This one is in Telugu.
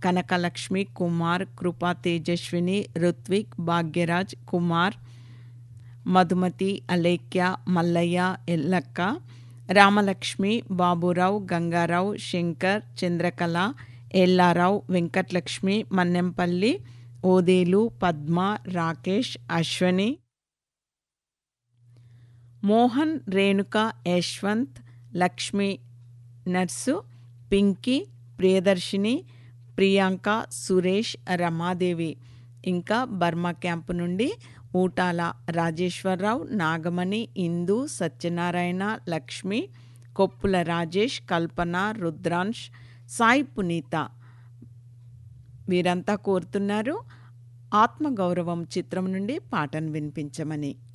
కనకలక్ష్మి కుమార్ కృపా తేజస్విని రుత్విక్ భాగ్యరాజ్ కుమార్ మధుమతి అలేఖ్య మల్లయ్య ఎల్లక్క రామలక్ష్మి బాబురావు గంగారావు శంకర్ చంద్రకళ ఎల్లారావు వెంకటలక్ష్మి మన్నెంపల్లి ఓదేలు పద్మ రాకేష్ అశ్వని మోహన్ రేణుక యశ్వంత్ లక్ష్మి నర్సు పింకీ ప్రియదర్శిని ప్రియాంక సురేష్ రమాదేవి ఇంకా బర్మా క్యాంపు నుండి ఊటాల రాజేశ్వరరావు నాగమణి ఇందు సత్యనారాయణ లక్ష్మి కొప్పుల రాజేష్ కల్పన రుద్రాంశ్ సాయి పునీత వీరంతా కోరుతున్నారు ఆత్మగౌరవం చిత్రం నుండి పాటను వినిపించమని